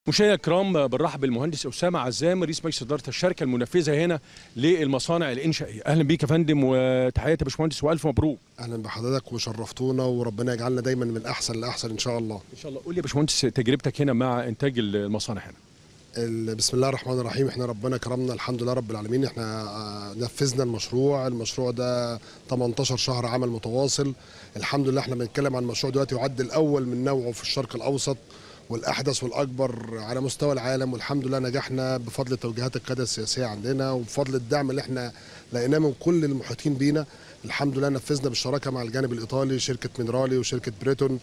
مشاهدينا الكرام بنرحب بالمهندس اسامه عزام رئيس مجلس اداره الشركه المنفذه هنا للمصانع الانشائيه اهلا بيك يا فندم وتحياتي يا باشمهندس والف مبروك اهلا بحضرتك وشرفتونا وربنا يجعلنا دايما من احسن لاحسن ان شاء الله ان شاء الله قول لي يا باشمهندس تجربتك هنا مع انتاج المصانع هنا ال- بسم الله الرحمن الرحيم احنا ربنا كرمنا الحمد لله رب العالمين احنا آه، نفذنا المشروع المشروع ده 18 شهر عمل متواصل الحمد لله احنا بنتكلم عن مشروع دلوقتي يعد الاول من نوعه في الشرق الاوسط والاحدث والاكبر على مستوى العالم والحمد لله نجحنا بفضل توجيهات القياده السياسيه عندنا وبفضل الدعم اللي احنا لقيناه من كل المحيطين بينا الحمد لله نفذنا بالشراكه مع الجانب الايطالي شركه مينرالي وشركه بريتون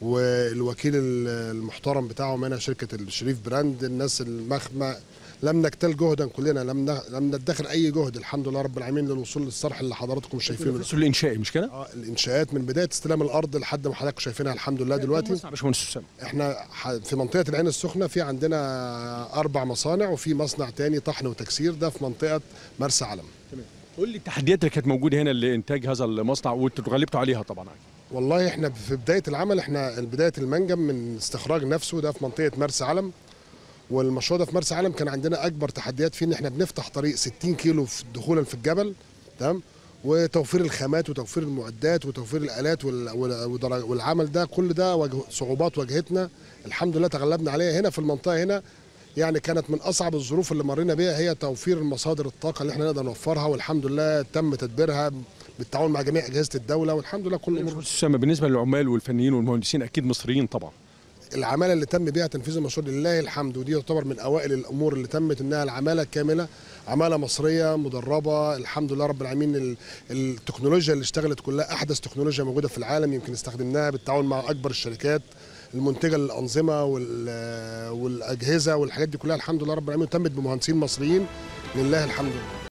والوكيل المحترم بتاعهم هنا شركه الشريف براند الناس المخمه لم نكتل جهدا كلنا لم ن- لم ندخر اي جهد الحمد لله رب العالمين للوصول للصرح اللي حضراتكم شايفينه ده. الفصل الانشائي مش كده؟ آه، الانشاءات من بدايه استلام الارض لحد ما حضراتكم شايفينها الحمد لله دلوقتي مصنع يا باشمهندس اسامه احنا ح- في منطقه العين السخنه في عندنا اربع مصانع وفي مصنع تاني طحن وتكسير ده في منطقه مرسى علم تمام قول لي التحديات اللي كانت موجوده هنا لانتاج هذا المصنع وتغلبتوا عليها طبعا والله احنا في بدايه العمل احنا بدايه المنجم من استخراج نفسه ده في منطقه مرسى علم والمشروع ده في مرسى علم كان عندنا اكبر تحديات فيه ان احنا بنفتح طريق 60 كيلو في دخولا في الجبل تمام وتوفير الخامات وتوفير المعدات وتوفير الالات وال- وال- والدرج- والعمل ده كل ده واجه صعوبات واجهتنا الحمد لله تغلبنا عليها هنا في المنطقه هنا يعني كانت من اصعب الظروف اللي مرينا بيها هي توفير مصادر الطاقه اللي احنا نقدر نوفرها والحمد لله تم تدبيرها بالتعاون مع جميع اجهزه الدوله والحمد لله كل الامور باشمهندس اسامه بالنسبه للعمال والفنيين والمهندسين اكيد مصريين طبعا العماله اللي تم بيها تنفيذ المشروع لله الحمد ودي تعتبر من اوائل الامور اللي تمت انها العماله كامله عماله مصريه مدربه الحمد لله رب العالمين ال- التكنولوجيا اللي اشتغلت كلها احدث تكنولوجيا موجوده في العالم يمكن استخدمناها بالتعاون مع اكبر الشركات المنتجه للانظمه وال- والاجهزه والحاجات دي كلها الحمد لله رب العالمين تمت بمهندسين مصريين لله الحمد